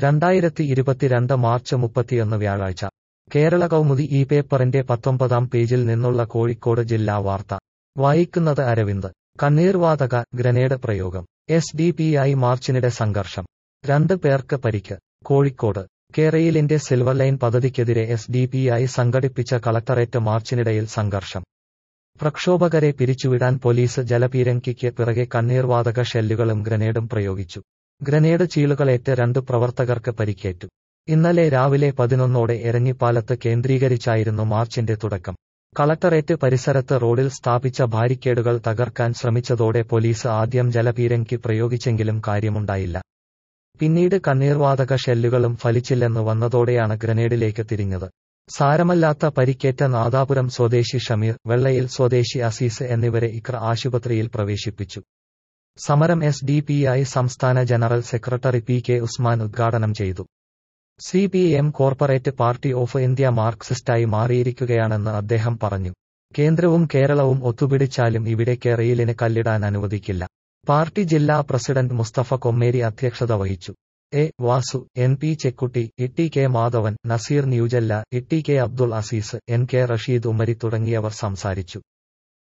രണ്ടായിരത്തി ഇരുപത്തിരണ്ട് മാർച്ച് മുപ്പത്തിയൊന്ന് വ്യാഴാഴ്ച കേരള കൗമുദി ഈ പേപ്പറിന്റെ പത്തൊമ്പതാം പേജിൽ നിന്നുള്ള കോഴിക്കോട് ജില്ലാ വാർത്ത വായിക്കുന്നത് അരവിന്ദ് കണ്ണീർവാതക ഗ്രനേഡ് പ്രയോഗം എസ് ഡി പി ഐ മാർച്ചിനിടെ സംഘർഷം രണ്ട് പേർക്ക് പരിക്ക് കോഴിക്കോട് കേരയിലിന്റെ സിൽവർ ലൈൻ പദ്ധതിക്കെതിരെ എസ് ഡി പി ഐ സംഘടിപ്പിച്ച കളക്ടറേറ്റ് മാർച്ചിനിടയിൽ സംഘർഷം പ്രക്ഷോഭകരെ പിരിച്ചുവിടാൻ പോലീസ് ജലപീരങ്കിക്ക് പിറകെ കണ്ണീർവാതക ഷെല്ലുകളും ഗ്രനേഡും പ്രയോഗിച്ചു ഗ്രനേഡ് ചീളുകളേറ്റ് രണ്ട് പ്രവർത്തകർക്ക് പരിക്കേറ്റു ഇന്നലെ രാവിലെ പതിനൊന്നോടെ എരഞ്ഞിപ്പാലത്ത് കേന്ദ്രീകരിച്ചായിരുന്നു മാർച്ചിന്റെ തുടക്കം കളക്ടറേറ്റ് പരിസരത്ത് റോഡിൽ സ്ഥാപിച്ച ബാരിക്കേഡുകൾ തകർക്കാൻ ശ്രമിച്ചതോടെ പോലീസ് ആദ്യം ജലപീരങ്കി പ്രയോഗിച്ചെങ്കിലും കാര്യമുണ്ടായില്ല പിന്നീട് കണ്ണീർവാതക ഷെല്ലുകളും ഫലിച്ചില്ലെന്ന് വന്നതോടെയാണ് ഗ്രനേഡിലേക്ക് തിരിഞ്ഞത് സാരമല്ലാത്ത പരിക്കേറ്റ നാദാപുരം സ്വദേശി ഷമീർ വെള്ളയിൽ സ്വദേശി അസീസ് എന്നിവരെ ഇക്ര ആശുപത്രിയിൽ പ്രവേശിപ്പിച്ചു സമരം എസ് ഡി പി ഐ സംസ്ഥാന general secretary P K Usman ഉദ്ഘാടനം ചെയ്തു C P M corporate party of India മാർക്സിസ്റ്റായി മാറിയിരിക്കുകയാണെന്ന് അദ്ദേഹം പറഞ്ഞു കേന്ദ്രവും കേരളവും ഒത്തുപിടിച്ചാലും ഇവിടെ കേരയിലിന് കല്ലിടാൻ അനുവദിക്കില്ല പാർട്ടി ജില്ലാ പ്രസിഡന്റ് മുസ്തഫ കൊമ്മേരി അധ്യക്ഷത വഹിച്ചു A Vasu N P Chekkutty Itty K Madhavan Nazeer ന്യൂജല്ല Itty K Abdul Azeez N K Rasheed Umari തുടങ്ങിയവർ സംസാരിച്ചു